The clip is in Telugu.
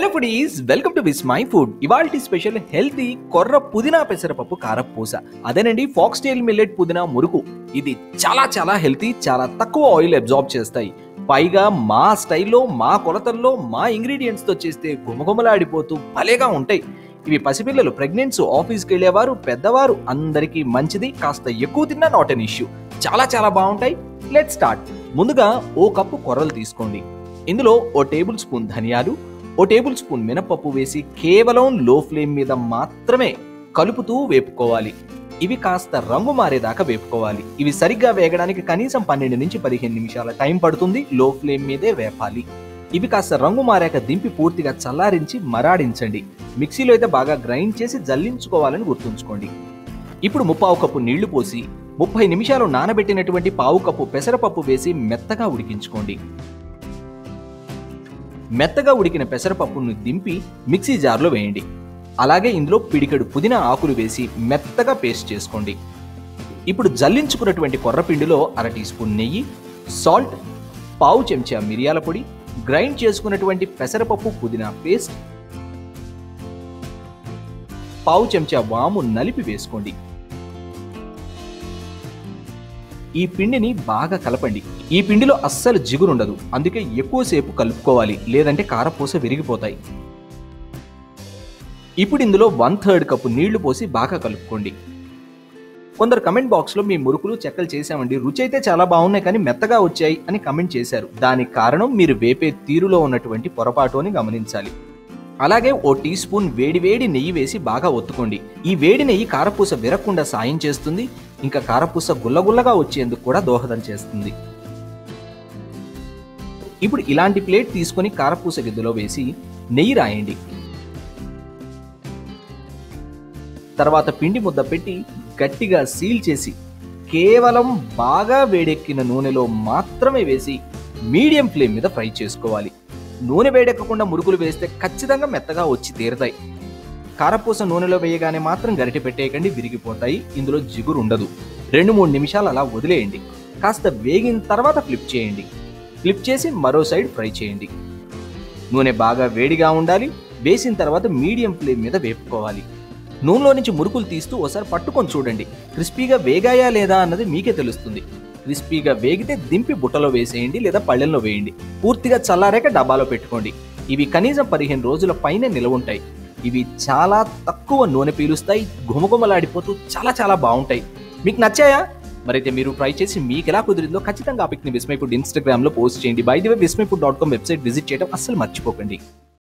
hello foodies welcome to Vismai food ఇవాల్టి స్పెషల్ హెల్తీ కొర్ర పుదీనా పెసరపప్పు కారపూస అదేనండి ఫాక్స్ టైల్ మిల్లెట్ పుదీనా మురుకు ఇది చాలా చాలా హెల్తీ చాలా తక్కువ ఆయిల్ అబ్జార్బ్ చేస్తాయి పైగా మా స్టైల్లో మా కొలతల్లో మా ఇంగ్రీడియంట్స్ తో చేస్తే గుమగుమలాడిపోతూ భలేగా ఉంటాయి ఇవి పసిపిల్లలు ప్రెగ్నెంట్స్ ఆఫీస్కి వెళ్ళేవారు పెద్దవారు అందరికీ మంచిది కాస్త ఎక్కువ తిన్నా నాట్ అన్ ఇష్యూ చాలా చాలా బాగుంటాయి లెట్ స్టార్ట్ ముందుగా ఓ కప్పు కొర్రలు తీసుకోండి ఇందులో ఓ టేబుల్ స్పూన్ ధనియాలు ఓ టేబుల్ స్పూన్ మినపప్పు వేసి కేవలం లో ఫ్లేమ్ మీద మాత్రమే కలుపుతూ వేపుకోవాలి ఇవి కాస్త రంగు మారేదాకా వేపుకోవాలి ఇవి సరిగ్గా వేగడానికి కనీసం పన్నెండు నుంచి పదిహేను నిమిషాల టైం పడుతుంది లో ఫ్లేమ్ మీదే వేపాలి ఇవి కాస్త రంగు మారాక దింపి పూర్తిగా చల్లారించి మరాడించండి మిక్సీలో అయితే బాగా గ్రైండ్ చేసి జల్లించుకోవాలని గుర్తుంచుకోండి ఇప్పుడు ముప్పావు కప్పు నీళ్లు పోసి ముప్పై నిమిషాలు నానబెట్టినటువంటి పావు కప్పు పెసరపప్పు వేసి మెత్తగా ఉడికించుకోండి మెత్తగా ఉడికిన పెసరపప్పును దింపి మిక్సీ జార్లో వేయండి అలాగే ఇందులో పిడికెడు పుదీనా ఆకులు వేసి మెత్తగా పేస్ట్ చేసుకోండి ఇప్పుడు జల్లించుకున్నటువంటి కొర్రపిండిలో అర టీ స్పూన్ నెయ్యి సాల్ట్ పావు చెంచా మిరియాల పొడి గ్రైండ్ చేసుకున్నటువంటి పెసరపప్పు పుదీనా పేస్ట్ పావు చెంచా వాము నలిపి వేసుకోండి ఈ పిండిని బాగా కలపండి ఈ పిండిలో అస్సలు జిగురుండదు అందుకే ఎక్కువసేపు కలుపుకోవాలి లేదంటే కారపూస విరిగిపోతాయి ఇప్పుడు ఇందులో వన్ థర్డ్ కప్పు నీళ్లు పోసి బాగా కలుపుకోండి కొందరు కమెంట్ బాక్స్ లో మీ మురుకులు చెక్కలు చేశామండి రుచి అయితే చాలా బాగున్నాయి కానీ మెత్తగా వచ్చాయి అని కమెంట్ చేశారు దానికి కారణం మీరు వేపే తీరులో ఉన్నటువంటి పొరపాటు అని గమనించాలి అలాగే ఓ టీ స్పూన్ వేడి వేడి నెయ్యి వేసి బాగా ఒత్తుకోండి ఈ వేడి నెయ్యి కారపూస విరగకుండా సాయం చేస్తుంది ఇంకా కారపూస గుల్లగుల్లగా వచ్చేందుకు కూడా దోహదం చేస్తుంది ఇప్పుడు ఇలాంటి ప్లేట్ తీసుకొని కారపూస గిద్దలో వేసి నెయ్యి రాయండి తర్వాత పిండి ముద్ద పెట్టి గట్టిగా సీల్ చేసి కేవలం బాగా వేడెక్కిన నూనెలో మాత్రమే వేసి మీడియం ఫ్లేమ్ మీద ఫ్రై చేసుకోవాలి నూనె వేడెక్కకుండా మురుకులు వేస్తే ఖచ్చితంగా మెత్తగా వచ్చి తీరుతాయి కారపూస నూనెలో వేయగానే మాత్రం గరిటె పెట్టేయకండి విరిగిపోతాయి ఇందులో జిగురు ఉండదు రెండు మూడు నిమిషాలు అలా వదిలేయండి కాస్త వేగిన తర్వాత ఫ్లిప్ చేయండి ఫ్లిప్ చేసి మరో సైడ్ ఫ్రై చేయండి నూనె బాగా వేడిగా ఉండాలి వేసిన తర్వాత మీడియం ఫ్లేమ్ మీద వేపుకోవాలి నూనెలో నుంచి మురుకులు తీస్తూ ఒకసారి పట్టుకొని చూడండి క్రిస్పీగా వేగాయా లేదా అన్నది మీకే తెలుస్తుంది క్రిస్పీగా వేగితే దింపి బుట్టలో వేసేయండి లేదా పళ్ళెంలో వేయండి పూర్తిగా చల్లారాక డబ్బాలో పెట్టుకోండి ఇవి కనీసం పదిహేను రోజుల పైన నిలవ ఉంటాయి ఇవి చాలా తక్కువ నూనె పీలుస్తాయి గుమగుమలాడిపోతూ చాలా చాలా బాగుంటాయి మీకు నచ్చాయా మరైతే మీరు ట్రై చేసి మీకు ఎలా కుదిరిందో ఖచ్చితంగా ఆ పిక్ని విస్మై ఫుడ్ ఇన్స్టాగ్రామ్లో పోస్ట్ చేయండి by the way Vismai food dot com website visit చేయడం అస్సలు మర్చిపోకండి